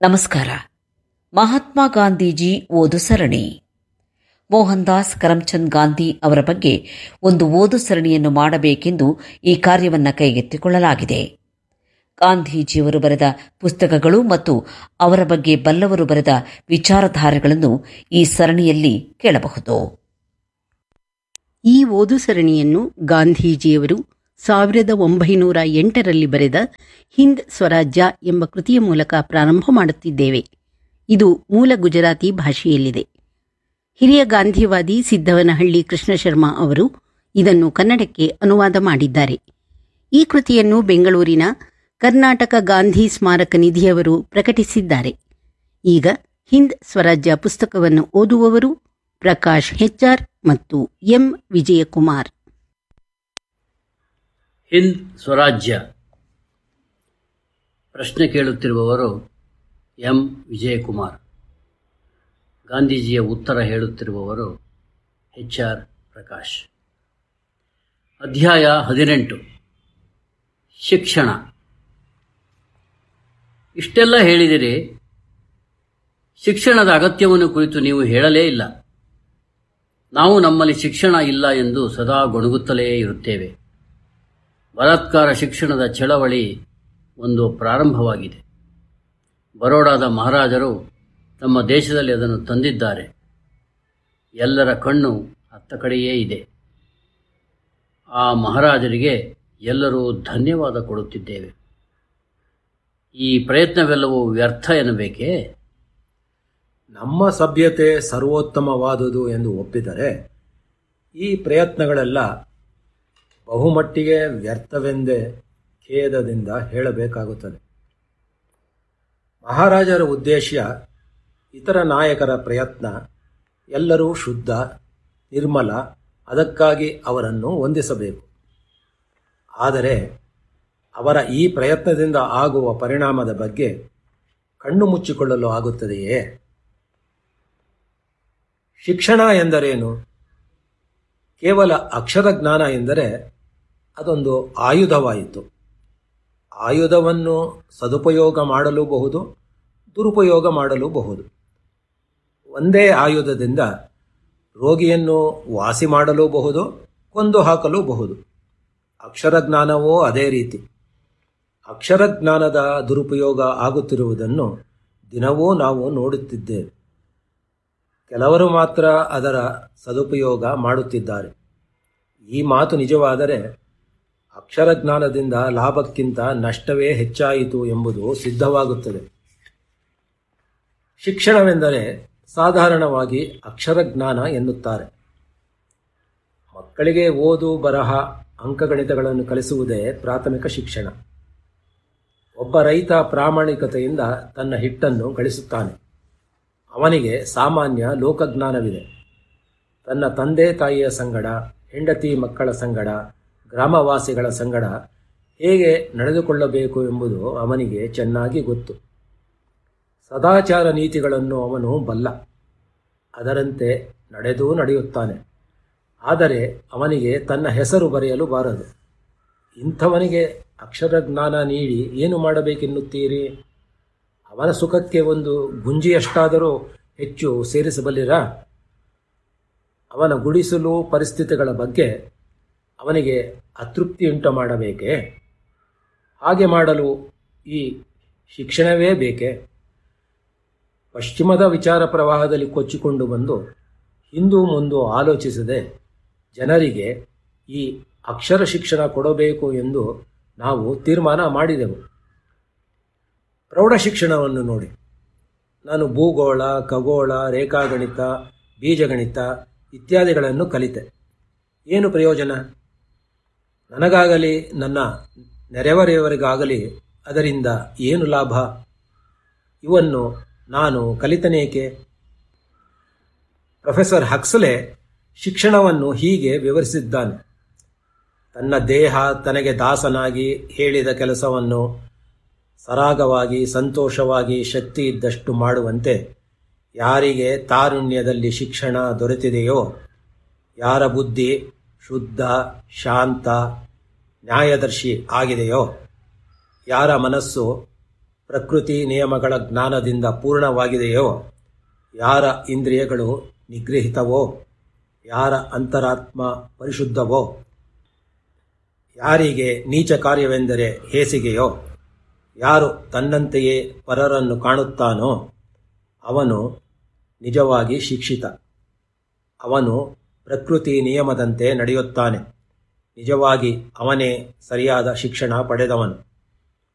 ನಮಸ್ಕಾರ ಮಹಾತ್ಮ ಗಾಂಧೀಜಿ ಓದು ಸರಣಿ ಮೋಹನ್ ದಾಸ್ ಕರಮ್ಚಂದ್ ಗಾಂಧಿ ಅವರ ಬಗ್ಗೆ ಒಂದು ಓದು ಸರಣಿಯನ್ನು ಮಾಡಬೇಕೆಂದು ಈ ಕಾರ್ಯವನ್ನು ಕೈಗೆತ್ತಿಕೊಳ್ಳಲಾಗಿದೆ ಗಾಂಧೀಜಿಯವರು ಬರೆದ ಪುಸ್ತಕಗಳು ಮತ್ತು ಅವರ ಬಗ್ಗೆ ಬಲ್ಲವರು ಬರೆದ ವಿಚಾರಧಾರೆಗಳನ್ನು ಈ ಸರಣಿಯಲ್ಲಿ ಕೇಳಬಹುದು ಈ ಓದು ಸರಣಿಯನ್ನು ಗಾಂಧೀಜಿಯವರು ಸಾವಿರದ ಒಂಬೈನೂರ ಎಂಟರಲ್ಲಿ ಬರೆದ ಹಿಂದ್ ಸ್ವರಾಜ್ಯ ಎಂಬ ಕೃತಿಯ ಮೂಲಕ ಪ್ರಾರಂಭ ಮಾಡುತ್ತಿದ್ದೇವೆ ಇದು ಮೂಲ ಗುಜರಾತಿ ಭಾಷೆಯಲ್ಲಿದೆ ಹಿರಿಯ ಗಾಂಧಿವಾದಿ ಸಿದ್ದವನಹಳ್ಳಿ ಕೃಷ್ಣ ಶರ್ಮಾ ಅವರು ಇದನ್ನು ಕನ್ನಡಕ್ಕೆ ಅನುವಾದ ಮಾಡಿದ್ದಾರೆ ಈ ಕೃತಿಯನ್ನು ಬೆಂಗಳೂರಿನ ಕರ್ನಾಟಕ ಗಾಂಧಿ ಸ್ಮಾರಕ ನಿಧಿಯವರು ಪ್ರಕಟಿಸಿದ್ದಾರೆ ಈಗ ಹಿಂದ್ ಸ್ವರಾಜ್ಯ ಪುಸ್ತಕವನ್ನು ಓದುವವರು ಪ್ರಕಾಶ್ ಹೆಚ್ಆರ್ ಮತ್ತು ಎಂ ವಿಜಯಕುಮಾರ್ ಹಿಂದ್ ಸ್ವರಾಜ್ಯ ಪ್ರಶ್ನೆ ಕೇಳುತ್ತಿರುವವರು ಎಂ ವಿಜಯಕುಮಾರ್ ಗಾಂಧೀಜಿಯ ಉತ್ತರ ಹೇಳುತ್ತಿರುವವರು ಎಚ್ ಆರ್ ಪ್ರಕಾಶ್ ಅಧ್ಯಾಯ ಹದಿನೆಂಟು ಶಿಕ್ಷಣ ಇಷ್ಟೆಲ್ಲ ಹೇಳಿದಿರಿ ಶಿಕ್ಷಣದ ಅಗತ್ಯವನ್ನು ಕುರಿತು ನೀವು ಹೇಳಲೇ ಇಲ್ಲ ನಾವು ನಮ್ಮಲ್ಲಿ ಶಿಕ್ಷಣ ಇಲ್ಲ ಎಂದು ಸದಾ ಗೊಣಗುತ್ತಲೇ ಇರುತ್ತೇವೆ ಬಲಾತ್ಕಾರ ಶಿಕ್ಷಣದ ಚಳವಳಿ ಒಂದು ಪ್ರಾರಂಭವಾಗಿದೆ ಬರೋಡಾದ ಮಹಾರಾಜರು ತಮ್ಮ ದೇಶದಲ್ಲಿ ಅದನ್ನು ತಂದಿದ್ದಾರೆ ಎಲ್ಲರ ಕಣ್ಣು ಅತ್ತ ಕಡೆಯೇ ಇದೆ ಆ ಮಹಾರಾಜರಿಗೆ ಎಲ್ಲರೂ ಧನ್ಯವಾದ ಕೊಡುತ್ತಿದ್ದೇವೆ ಈ ಪ್ರಯತ್ನವೆಲ್ಲವೂ ವ್ಯರ್ಥ ಎನ್ನಬೇಕೇ ನಮ್ಮ ಸಭ್ಯತೆ ಸರ್ವೋತ್ತಮವಾದುದು ಎಂದು ಒಪ್ಪಿದರೆ ಈ ಪ್ರಯತ್ನಗಳೆಲ್ಲ ಬಹುಮಟ್ಟಿಗೆ ವ್ಯರ್ಥವೆಂದೇ ಖೇದದಿಂದ ಹೇಳಬೇಕಾಗುತ್ತದೆ ಮಹಾರಾಜರ ಉದ್ದೇಶ ಇತರ ನಾಯಕರ ಪ್ರಯತ್ನ ಎಲ್ಲರೂ ಶುದ್ಧ ನಿರ್ಮಲ ಅದಕ್ಕಾಗಿ ಅವರನ್ನು ಹೊಂದಿಸಬೇಕು ಆದರೆ ಅವರ ಈ ಪ್ರಯತ್ನದಿಂದ ಆಗುವ ಪರಿಣಾಮದ ಬಗ್ಗೆ ಕಣ್ಣು ಮುಚ್ಚಿಕೊಳ್ಳಲು ಆಗುತ್ತದೆಯೇ ಶಿಕ್ಷಣ ಎಂದರೇನು ಕೇವಲ ಅಕ್ಷರ ಜ್ಞಾನ ಎಂದರೆ ಅದೊಂದು ಆಯುಧವಾಯಿತು ಆಯುಧವನ್ನು ಸದುಪಯೋಗ ಮಾಡಲೂಬಹುದು ದುರುಪಯೋಗ ಮಾಡಲೂಬಹುದು ಒಂದೇ ಆಯುಧದಿಂದ ರೋಗಿಯನ್ನು ವಾಸಿ ಮಾಡಲೂಬಹುದು ಕೊಂದು ಹಾಕಲೂಬಹುದು ಅಕ್ಷರ ಜ್ಞಾನವೂ ಅದೇ ರೀತಿ ಅಕ್ಷರ ಜ್ಞಾನದ ದುರುಪಯೋಗ ಆಗುತ್ತಿರುವುದನ್ನು ದಿನವೂ ನಾವು ನೋಡುತ್ತಿದ್ದೇವೆ ಕೆಲವರು ಮಾತ್ರ ಅದರ ಸದುಪಯೋಗ ಮಾಡುತ್ತಿದ್ದಾರೆ ಈ ಮಾತು ನಿಜವಾದರೆ ಅಕ್ಷರ ಜ್ಞಾನದಿಂದ ಲಾಭಕ್ಕಿಂತ ನಷ್ಟವೇ ಹೆಚ್ಚಾಯಿತು ಎಂಬುದು ಸಿದ್ಧವಾಗುತ್ತದೆ ಶಿಕ್ಷಣವೆಂದರೆ ಸಾಧಾರಣವಾಗಿ ಅಕ್ಷರ ಜ್ಞಾನ ಎನ್ನುತ್ತಾರೆ ಮಕ್ಕಳಿಗೆ ಓದು ಬರಹ ಅಂಕಗಣಿತಗಳನ್ನು ಕಲಿಸುವುದೇ ಪ್ರಾಥಮಿಕ ಶಿಕ್ಷಣ ಒಬ್ಬ ರೈತ ಪ್ರಾಮಾಣಿಕತೆಯಿಂದ ತನ್ನ ಹಿಟ್ಟನ್ನು ಗಳಿಸುತ್ತಾನೆ ಅವನಿಗೆ ಸಾಮಾನ್ಯ ಲೋಕಜ್ಞಾನವಿದೆ ತನ್ನ ತಂದೆ ತಾಯಿಯ ಸಂಗಡ ಹೆಂಡತಿ ಮಕ್ಕಳ ಸಂಗಡ ಗ್ರಾಮವಾಸಿಗಳ ಸಂಗಡ ಹೇಗೆ ನಡೆದುಕೊಳ್ಳಬೇಕು ಎಂಬುದು ಅವನಿಗೆ ಚೆನ್ನಾಗಿ ಗೊತ್ತು ಸದಾಚಾರ ನೀತಿಗಳನ್ನು ಅವನು ಬಲ್ಲ ಅದರಂತೆ ನಡೆದೂ ನಡೆಯುತ್ತಾನೆ ಆದರೆ ಅವನಿಗೆ ತನ್ನ ಹೆಸರು ಬರೆಯಲು ಬಾರದು ಇಂಥವನಿಗೆ ಅಕ್ಷರ ಜ್ಞಾನ ನೀಡಿ ಏನು ಮಾಡಬೇಕೆನ್ನುತ್ತೀರಿ ಅವನ ಸುಖಕ್ಕೆ ಒಂದು ಗುಂಜಿಯಷ್ಟಾದರೂ ಹೆಚ್ಚು ಸೇರಿಸಬಲ್ಲಿರಾ ಅವನ ಗುಡಿಸಲು ಪರಿಸ್ಥಿತಿಗಳ ಬಗ್ಗೆ ಅವನಿಗೆ ಅತೃಪ್ತಿಯುಂಟು ಮಾಡಬೇಕೇ ಹಾಗೆ ಮಾಡಲು ಈ ಶಿಕ್ಷಣವೇ ಬೇಕೆ ಪಶ್ಚಿಮದ ವಿಚಾರ ಪ್ರವಾಹದಲ್ಲಿ ಕೊಚ್ಚಿಕೊಂಡು ಬಂದು ಹಿಂದೂ ಮುಂದು ಆಲೋಚಿಸದೆ ಜನರಿಗೆ ಈ ಅಕ್ಷರ ಶಿಕ್ಷಣ ಕೊಡಬೇಕು ಎಂದು ನಾವು ತೀರ್ಮಾನ ಮಾಡಿದೆವು ಪ್ರೌಢ ಶಿಕ್ಷಣವನ್ನು ನೋಡಿ ನಾನು ಭೂಗೋಳ ಖಗೋಳ ರೇಖಾಗಣಿತ ಬೀಜಗಣಿತ ಇತ್ಯಾದಿಗಳನ್ನು ಕಲಿತೆ ಏನು ಪ್ರಯೋಜನ ನನಗಾಗಲಿ ನನ್ನ ನೆರೆಹೊರೆಯವರಿಗಾಗಲಿ ಅದರಿಂದ ಏನು ಲಾಭ ಇವನ್ನು ನಾನು ಕಲಿತನೇಕೆ ಪ್ರೊಫೆಸರ್ ಹಕ್ಸಲೆ ಶಿಕ್ಷಣವನ್ನು ಹೀಗೆ ವಿವರಿಸಿದ್ದಾನೆ ತನ್ನ ದೇಹ ತನಗೆ ದಾಸನಾಗಿ ಹೇಳಿದ ಕೆಲಸವನ್ನು ಸರಾಗವಾಗಿ ಸಂತೋಷವಾಗಿ ಶಕ್ತಿ ಇದ್ದಷ್ಟು ಮಾಡುವಂತೆ ಯಾರಿಗೆ ತಾರುಣ್ಯದಲ್ಲಿ ಶಿಕ್ಷಣ ದೊರೆತಿದೆಯೋ ಯಾರ ಬುದ್ಧಿ ಶುದ್ಧ ಶಾಂತ ನ್ಯಾಯದರ್ಶಿ ಆಗಿದೆಯೋ ಯಾರ ಮನಸ್ಸು ಪ್ರಕೃತಿ ನಿಯಮಗಳ ಜ್ಞಾನದಿಂದ ಪೂರ್ಣವಾಗಿದೆಯೋ ಯಾರ ಇಂದ್ರಿಯಗಳು ನಿಗೃಹಿತವೋ ಯಾರ ಅಂತರಾತ್ಮ ಪರಿಶುದ್ಧವೋ ಯಾರಿಗೆ ನೀಚ ಕಾರ್ಯವೆಂದರೆ ಹೇಸಿಗೆಯೋ ಯಾರು ತನ್ನಂತೆಯೇ ಪರರನ್ನು ಕಾಣುತ್ತಾನೋ ಅವನು ನಿಜವಾಗಿ ಶಿಕ್ಷಿತ ಅವನು ಪ್ರಕೃತಿ ನಿಯಮದಂತೆ ನಡೆಯುತ್ತಾನೆ ನಿಜವಾಗಿ ಅವನೇ ಸರಿಯಾದ ಶಿಕ್ಷಣ ಪಡೆದವನು